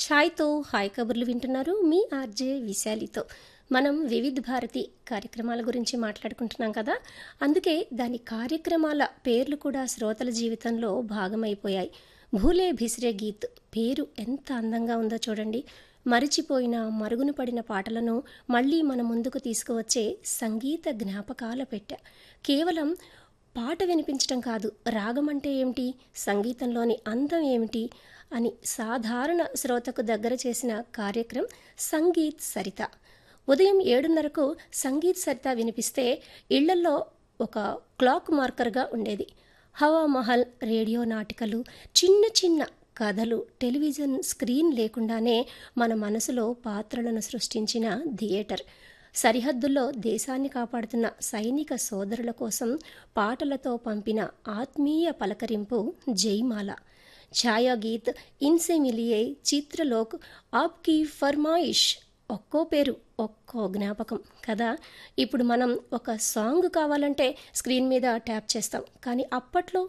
ఛాయ్తో hi కబుర్లు వింటున్నారు మీ RJ విశాలితో మనం వివిధ భారతి కార్యక్రమాల గురించి మాట్లాడుకుంటున్నాం కదా అందుకే దాని కార్యక్రమాల పేర్లు కూడా శ్రోతల జీవితంలో భాగమైపోయాయి భూలే భిస్రే గీత్ పేరు ఎంత అందంగా ఉందో చూడండి మరిచిపోయిన మరుగున పడిన పాటలను మళ్ళీ మన ముందుకు తీసుకువచ్చే సంగీత జ్ఞాపకాల పెట్ట కేవలం పాట వినిపించడం కాదు రాగం అంటే ఏమిటి సంగీతంలోని అందం ఏమిటి అని సాధారణ శ్రోతకు దగ్గర చేసిన కార్యక్రమం సంగీత్ సరిత ఉదయం ఏడున్నరకు సంగీత్ సరిత వినిపిస్తే ఇళ్లల్లో ఒక క్లాక్ మార్కర్గా ఉండేది హవా మహల్ రేడియో నాటికలు చిన్న చిన్న కథలు టెలివిజన్ స్క్రీన్ లేకుండానే మన మనసులో పాత్రలను సృష్టించిన థియేటర్ సరిహద్దుల్లో దేశాన్ని కాపాడుతున్న సైనిక సోదరుల కోసం పాటలతో పంపిన ఆత్మీయ పలకరింపు జైమాల ఛాయా గీత్ ఇన్సే మిలియే చిత్రలోక్ ఆప్కి ఫర్మాయిష్ ఒక్కో పేరు ఒక్కో జ్ఞాపకం కదా ఇప్పుడు మనం ఒక సాంగ్ కావాలంటే స్క్రీన్ మీద ట్యాప్ చేస్తాం కానీ అప్పట్లో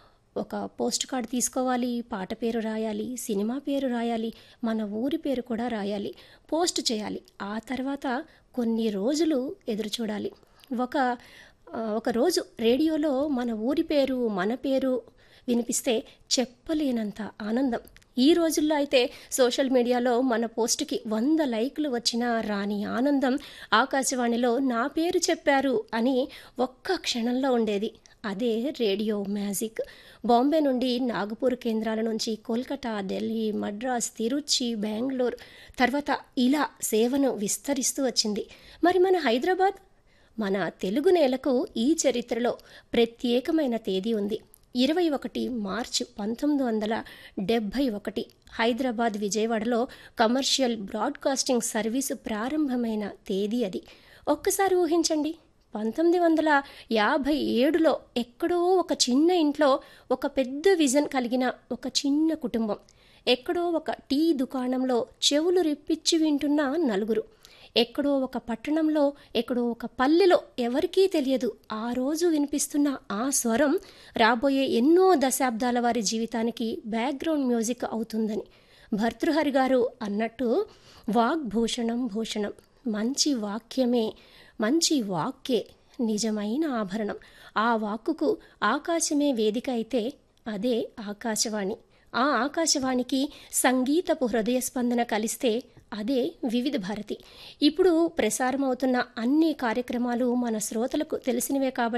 ఒక పోస్ట్ కార్డ్ తీసుకోవాలి పాట పేరు రాయాలి సినిమా పేరు రాయాలి మన ఊరి పేరు కూడా రాయాలి పోస్ట్ చేయాలి ఆ తర్వాత కొన్ని రోజులు ఎదురు చూడాలి ఒక ఒక రోజు రేడియోలో మన ఊరి పేరు మన పేరు వినిపిస్తే చెప్పలేనంత ఆనందం ఈ రోజుల్లో అయితే సోషల్ మీడియాలో మన పోస్ట్కి వంద లైక్లు వచ్చినా రాని ఆనందం ఆకాశవాణిలో నా పేరు చెప్పారు అని ఒక్క క్షణంలో ఉండేది అదే రేడియో మ్యాజిక్ బాంబే నుండి నాగపూర్ కేంద్రాల నుంచి కోల్కతా ఢిల్లీ మద్రాస్ తిరుచి బెంగళూరు తర్వాత ఇలా సేవను విస్తరిస్తూ వచ్చింది మరి మన హైదరాబాద్ మన తెలుగు నేలకు ఈ చరిత్రలో ప్రత్యేకమైన తేదీ ఉంది ఇరవై ఒకటి మార్చి పంతొమ్మిది వందల డెబ్భై ఒకటి హైదరాబాద్ విజయవాడలో కమర్షియల్ బ్రాడ్కాస్టింగ్ సర్వీసు ప్రారంభమైన తేదీ అది ఒక్కసారి ఊహించండి పంతొమ్మిది వందల యాభై ఏడులో ఎక్కడో ఒక చిన్న ఇంట్లో ఒక పెద్ద విజన్ కలిగిన ఒక చిన్న కుటుంబం ఎక్కడో ఒక టీ దుకాణంలో చెవులు రిప్పిచ్చి వింటున్న నలుగురు ఎక్కడో ఒక పట్టణంలో ఎక్కడో ఒక పల్లెలో ఎవరికీ తెలియదు ఆ రోజు వినిపిస్తున్న ఆ స్వరం రాబోయే ఎన్నో దశాబ్దాల వారి జీవితానికి బ్యాక్గ్రౌండ్ మ్యూజిక్ అవుతుందని భర్తృహరి గారు అన్నట్టు వాగ్భూషణం భూషణం మంచి వాక్యమే మంచి వాక్యే నిజమైన ఆభరణం ఆ వాక్కుకు ఆకాశమే వేదిక అయితే అదే ఆకాశవాణి ఆ ఆకాశవాణికి సంగీతపు హృదయ స్పందన కలిస్తే అదే వివిధ భారతి ఇప్పుడు ప్రసారమవుతున్న అన్ని కార్యక్రమాలు మన శ్రోతలకు తెలిసినవే కాబట్టి